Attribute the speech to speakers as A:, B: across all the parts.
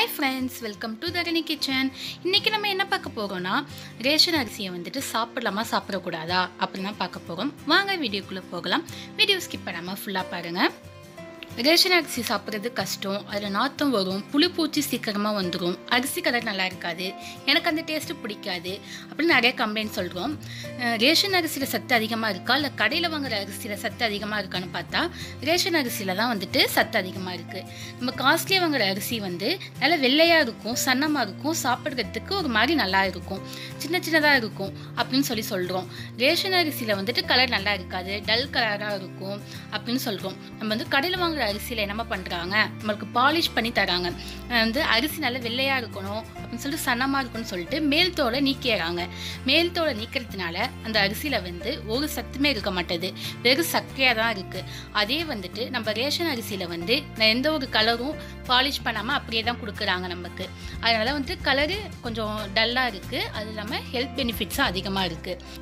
A: hi friends welcome to Dharani kitchen இன்றைக்கி நம்ம என்ன பார்க்க போகிறோம்னா ரேஷன் அரிசியை வந்துட்டு சாப்பிடலாமா சாப்பிடக்கூடாதா அப்படின்னு தான் பார்க்க போகிறோம் வாங்க வீடியோக்குள்ளே போகலாம் வீடியோ ஸ்கிப் பண்ணாமல் ஃபுல்லாக பாருங்கள் ரேஷன் அரிசி சாப்பிட்றது கஷ்டம் அதில் நாத்தம் வரும் புளிப்பூச்சி சீக்கிரமாக வந்துடும் அரிசி கலர் நல்லா இருக்காது எனக்கு அந்த டேஸ்ட்டு பிடிக்காது அப்படின்னு நிறைய கம்ப்ளைண்ட் சொல்கிறோம் ரேஷன் அரிசியில் சத்து அதிகமாக இருக்கா இல்லை கடையில் வாங்குற அரிசியில் சத்து அதிகமாக இருக்கான்னு பார்த்தா ரேஷன் அரிசியில் தான் வந்துட்டு சத்து அதிகமாக இருக்குது நம்ம காஸ்ட்லியாக வாங்குற அரிசி வந்து நல்லா வெள்ளையாக இருக்கும் சன்னமாக இருக்கும் சாப்பிட்றதுக்கு ஒரு மாதிரி நல்லா இருக்கும் சின்ன சின்னதாக இருக்கும் அப்படின்னு சொல்லி சொல்கிறோம் ரேஷன் அரிசியில் வந்துட்டு கலர் நல்லா இருக்காது டல் கலராக இருக்கும் அப்படின்னு சொல்கிறோம் நம்ம வந்து கடையில் வாங்குற அரிசியில் என்னம்மா பண்ணுறாங்க நம்மளுக்கு பாலிஷ் பண்ணி தராங்க அஹ் வந்து அரிசி நல்லா வெள்ளையாக இருக்கணும் அப்படின்னு சொல்லிட்டு சன்னமாக இருக்கணும்னு சொல்லிட்டு மேல் தோலை நீக்கிறாங்க மேல் தோலை நீக்கிறதுனால அந்த அரிசியில் வந்து ஒரு சத்துமே இருக்க மாட்டேது வெறும் சக்கையாக தான் இருக்குது அதே வந்துட்டு நம்ம ரேஷன் அரிசியில் வந்து நான் எந்த ஒரு கலரும் பாலிஷ் பண்ணாமல் அப்படியே தான் கொடுக்குறாங்க நமக்கு அதனால் வந்து கலரு கொஞ்சம் டல்லாக இருக்குது அது இல்லாமல் ஹெல்த் பெனிஃபிட்ஸும் அதிகமாக இருக்குது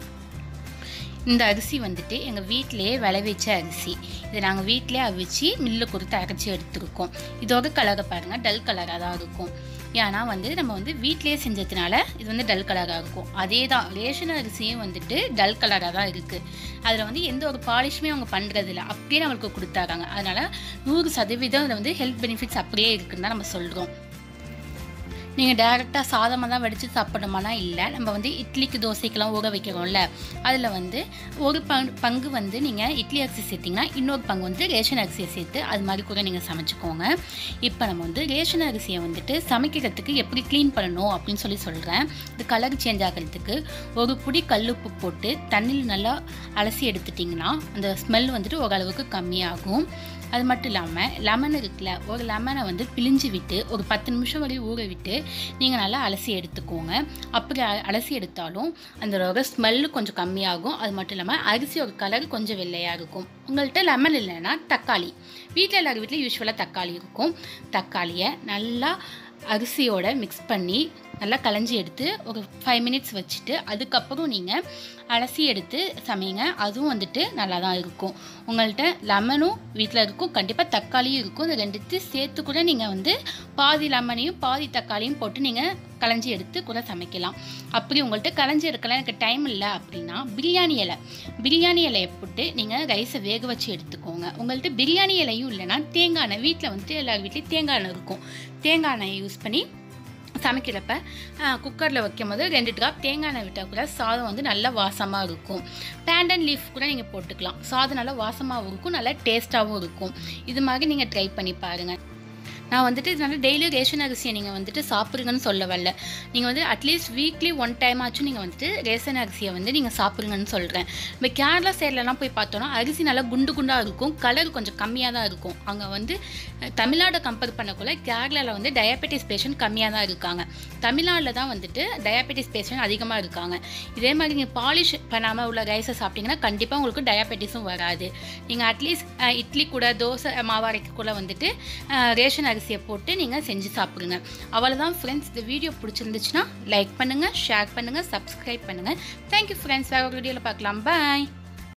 A: இந்த அரிசி வந்துட்டு எங்கள் வீட்டிலேயே விளைவிச்ச அரிசி இதை நாங்கள் வீட்டிலே அவிச்சு மில்லு கொடுத்து அரைச்சி எடுத்துருக்கோம் இதோட கலரை பாருங்கள் டல் கலராக தான் இருக்கும் ஏன்னா வந்து நம்ம வந்து வீட்டிலேயே செஞ்சதுனால இது வந்து டல் கலராக இருக்கும் அதே தான் ரேஷன் அரிசியும் வந்துட்டு டல் கலராக தான் இருக்குது அதில் வந்து எந்த ஒரு பாலிஷுமே அவங்க பண்ணுறதில்ல அப்படியே நம்மளுக்கு கொடுத்தாங்க அதனால் நூறு சதவீதம் அதில் வந்து ஹெல்த் பெனிஃபிட்ஸ் அப்படியே இருக்குன்னு தான் நம்ம சொல்கிறோம் நீங்கள் டேரெக்டாக சாதமாக தான் வடித்து சாப்பிடணுமானா இல்லை நம்ம வந்து இட்லிக்கு தோசைக்கெல்லாம் ஊற வைக்கிறோம்ல அதில் வந்து ஒரு பங்கு பங்கு வந்து நீங்கள் இட்லி அரிசி சேர்த்திங்கன்னா இன்னொரு பங்கு வந்து ரேஷன் அரிசியை சேர்த்து அது மாதிரி கூட நீங்கள் சமைச்சிக்கோங்க இப்போ நம்ம வந்து ரேஷன் அரிசியை வந்துட்டு சமைக்கிறதுக்கு எப்படி க்ளீன் பண்ணணும் அப்படின்னு சொல்லி சொல்கிறேன் இது கலர் சேஞ்ச் ஆகிறதுக்கு ஒரு புடி கல்லுப்பு போட்டு தண்ணியில் நல்லா அலசி எடுத்துட்டிங்கன்னா அந்த ஸ்மெல் வந்துட்டு ஓரளவுக்கு கம்மியாகும் அது மட்டும் இல்லாமல் லெமன் இருக்குல்ல ஒரு லெமனை வந்து பிழிஞ்சு விட்டு ஒரு பத்து நிமிஷம் வரையும் ஊற விட்டு நீங்கள் நல்லா அலசி எடுத்துக்கோங்க அப்படி அ- அலசி எடுத்தாலும் அதோட ஸ்மெல்லு கொஞ்சம் கம்மியாகும் அது மட்டும் இல்லாமல் அரிசியோட கலர் கொஞ்சம் வெள்ளையாக இருக்கும் உங்கள்கிட்ட லெமன் இல்லைன்னா தக்காளி வீட்டில் எல்லார் வீட்லையும் யூஸ்வலாக தக்காளி இருக்கும் தக்காளியை நல்லா அரிசியோட மிக்ஸ் பண்ணி நல்லா களைஞ்சி எடுத்து ஒரு ஃபைவ் மினிட்ஸ் வச்சுட்டு அதுக்கப்புறம் நீங்கள் அலசி எடுத்து சமைங்க அதுவும் வந்துட்டு நல்லா தான் இருக்கும் உங்கள்கிட்ட லெமனும் வீட்டில் இருக்கும் கண்டிப்பாக தக்காளியும் இருக்கும் இந்த ரெண்டுத்தையும் சேர்த்து கூட நீங்கள் வந்து பாதி லெமனையும் பாதி தக்காளியும் போட்டு நீங்கள் களைஞ்சி எடுத்து கூட சமைக்கலாம் அப்படி உங்கள்கிட்ட களைஞ்சி எடுக்கலாம் எனக்கு டைம் இல்லை அப்படின்னா பிரியாணி இலை பிரியாணி இலையை போட்டு நீங்கள் ரைஸை வேக வச்சு எடுத்துக்கோங்க உங்கள்கிட்ட பிரியாணி இலையும் இல்லைன்னா தேங்காய் எண்ணெய் வீட்டில் வந்துட்டு எல்லார் வீட்லேயும் தேங்காய் எண்ணெய் இருக்கும் தேங்காய் எண்ணெயை யூஸ் பண்ணி சமைக்கிறப்ப குக்கரில் வைக்கும் போது ரெண்டு ட்ராப் தேங்காய் எண்ணெய் விட்டால் கூட சாதம் வந்து நல்லா வாசமாக இருக்கும் பேண்டன் லீஃப் கூட நீங்கள் போட்டுக்கலாம் சாதம் நல்லா வாசமாகவும் இருக்கும் நல்லா டேஸ்ட்டாகவும் இருக்கும் இது மாதிரி நீங்கள் ட்ரை பண்ணி பாருங்கள் நான் வந்துட்டு இதனால டெய்லி ரேஷன் அரிசியை நீங்கள் வந்துட்டு சாப்பிடுங்கன்னு சொல்ல வரல நீங்கள் வந்து அட்லீஸ்ட் வீக்லி ஒன் டைம் ஆச்சும் நீங்கள் வந்துட்டு ரேஷன் அரிசியை வந்து நீங்கள் சாப்பிடுங்கன்னு சொல்கிறேன் இப்போ கேரளா சைட்லலாம் போய் பார்த்தோன்னா அரிசி நல்லா குண்டு குண்டாக இருக்கும் கலர் கொஞ்சம் கம்மியாக தான் இருக்கும் அங்கே வந்து அஹ், தமிழ்நாடை கம்பேர் பண்ணக்குள்ள கேரளாவில் வந்து டயபெட்டிஸ் பேஷண்ட் கம்மியாக தான் இருக்காங்க தமிழ்நாட்டில் தான் வந்துட்டு டயபெட்டிஸ் பேஷண்ட் அதிகமாக இருக்காங்க இதே மாதிரி நீங்கள் பாலிஷ் பண்ணாமல் உள்ள ரைஸை சாப்பிட்டீங்கன்னா கண்டிப்பாக உங்களுக்கு டயபெட்டிஸும் வராது நீங்கள் அட்லீஸ்ட் இட்லி கூட தோசை மாவாரைக்கு கூட வந்துட்டு அஹ், ரேஷன் அரிசியை போட்டு நீங்கள் செஞ்சு சாப்பிடுங்க அவ்வளோதான் ஃப்ரெண்ட்ஸ் இந்த வீடியோ பிடிச்சிருந்துச்சுன்னா லைக் பண்ணுங்கள் ஷேர் பண்ணுங்கள் சப்ஸ்கிரைப் பண்ணுங்கள் தேங்க்யூ ஃப்ரெண்ட்ஸ் வேறு ஒரு வீடியோவில் பார்க்கலாம் பாய்